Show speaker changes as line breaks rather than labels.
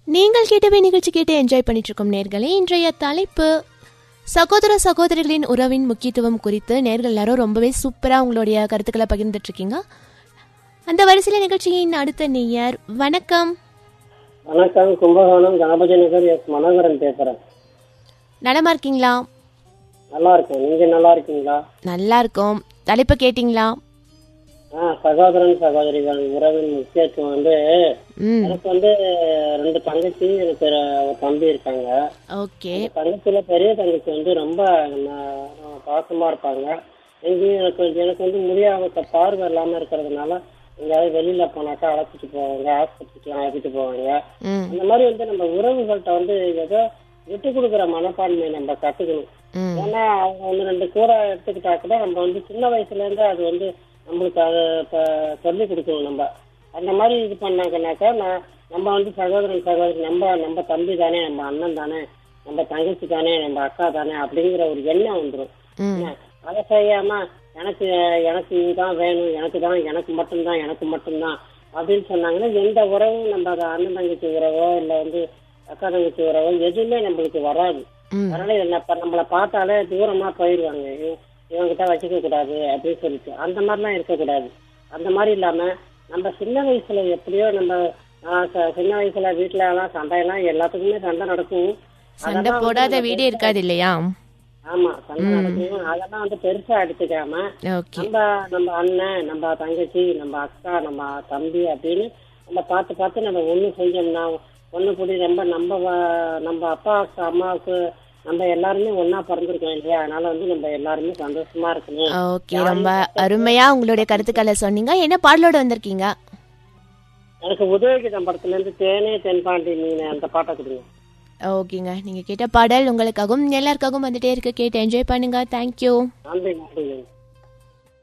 நீங்கள் கேட்டவை நிகழ்ச்சி கேட்டு என்ஜாய் பண்ணிட்டு இருக்கோம் நேர்களே இன்றைய தலைப்பு சகோதர சகோதரிகளின் உறவின் முக்கியத்துவம் குறித்து நேர்கள் எல்லாரும் ரொம்பவே சூப்பராக உங்களுடைய கருத்துக்களை பகிர்ந்துட்டு இருக்கீங்க அந்த வரிசையில் நிகழ்ச்சியின் அடுத்த நேயர் வணக்கம்
வணக்கம் கும்பகோணம் கணபதி நகர் எஸ் மனோகரன் பேசுறேன்
நலமா இருக்கீங்களா
நல்லா இருக்கேன் நீங்க நல்லா இருக்கீங்களா
நல்லா இருக்கோம் தலைப்பு கேட்டிங்களா
ஆ சகோதரன் சகோதரிகள் உறவின் முக்கியத்துவம் வந்து
ம்
எனக்கு வந்து ரெண்டு தங்கச்சி எனக்கு ஒரு ஒரு தம்பி இருக்காங்க
ஓகே
தங்கச்சியில பெரிய தங்கச்சி வந்து ரொம்ப ந- பாசமா இருப்பாங்க எங்கேயும் எனக்கு வந்து- எனக்கு வந்து முடியாத பார்வை இல்லாம இருக்கிறதுனால எங்கேயாவது வெளியில போனாக்கா அழைச்சிட்டு போவாங்க ஆஸ்பத்திரிக்கு அழைச்சிட்டு போவாங்க
ம்
அந்த மாதிரி வந்து நம்ம உறவுகள்கிட்ட வந்து ஏதோ விட்டு கொடுக்குற மனப்பான்மை நம்ம கத்துக்கணும்
ம்
ஏன்னா அவங்க வந்து ரெண்டு கூட எடுத்துக்கிட்டா கூட நம்ம வந்து சின்ன வயசுல இருந்து அது வந்து நம்மளுக்கு அதை இப்ப சொல்லி கொடுக்கணும் நம்ம அந்த மாதிரி இது பண்ணாங்கன்னாக்கா நான் நம்ம வந்து சகோதரன் சகோதரி நம்ம நம்ம தம்பி தானே நம்ம அண்ணன் தானே நம்ம தங்கச்சி தானே நம்ம அக்கா தானே அப்படிங்கிற ஒரு எண்ணம் வந்துடும்
ம்
அதை செய்யாம எனக்கு எனக்கு இதுதான் வேணும் எனக்கு தான் எனக்கு மட்டும்தான் எனக்கு மட்டும்தான் அப்படின்னு சொன்னாங்கன்னா எந்த உறவும் நம்ம அதை அண்ணன் தங்கச்சி உறவோ இல்லை வந்து அக்கா தங்கச்சி உறவோ எதுவுமே நம்மளுக்கு வராது
ம்
அதனால என்ன இப்ப நம்மளை பார்த்தாலே தூரமா போயிடுவாங்க இவ- இவங்கிட்ட வச்சுக்க கூடாது அப்படின்னு சொல்லிட்டு அந்த மாதிரிலாம் இருக்கக்கூடாது அந்த மாதிரி இல்லாம நம்ம சின்ன வயசுல எப்படியோ நம்ம ஆஹ், ச- சின்ன வயசுல வீட்டுல எல்லாம் சண்டையெல்லாம் எல்லாத்துக்குமே சண்டை நடக்கும்
சண்டை
அதெல்லாம் வந்து
போடாத
நம்ம
வீடே இருக்காது இல்லையா
ஆமா சண்டை நடக்கும் அதெல்லாம் வந்து பெருசா எடுத்துக்காம
ஓகே
நம்ம நம்ம அண்ணன் நம்ம தங்கச்சி நம்ம அக்கா நம்ம தம்பி அப்படின்னு நம்ம பார்த்து பார்த்து நம்ம ஒண்ணு செஞ்சோம்னா ஒண்ணு கூடி ரொம்ப நம்ம வ- நம்ம அப்பாவுக்கு அம்மாவுக்கு நம்ம எல்லாருமே ஒண்ணா பிறந்திருக்கோம் இல்லையா அதனால வந்து நம்ம எல்லாருமே சந்தோஷமா இருக்கணும்
ஓகே ரொம்ப அருமையா உங்களுடைய கருத்துக்களை சொன்னீங்க என்ன பாடலோட வந்திருக்கீங்க
எனக்கு உதவிக்கிட்ட படத்துல இருந்து தேனே தென்பாண்டி மீன் அந்த பாட்டை கொடுங்க
ஓகேங்க நீங்க கேட்ட பாடல் உங்களுக்காகவும் எல்லாருக்காகவும் வந்துட்டே இருக்கு கேட்டு என்ஜாய் பண்ணுங்க தேங்க்யூ
நன்றி நன்றி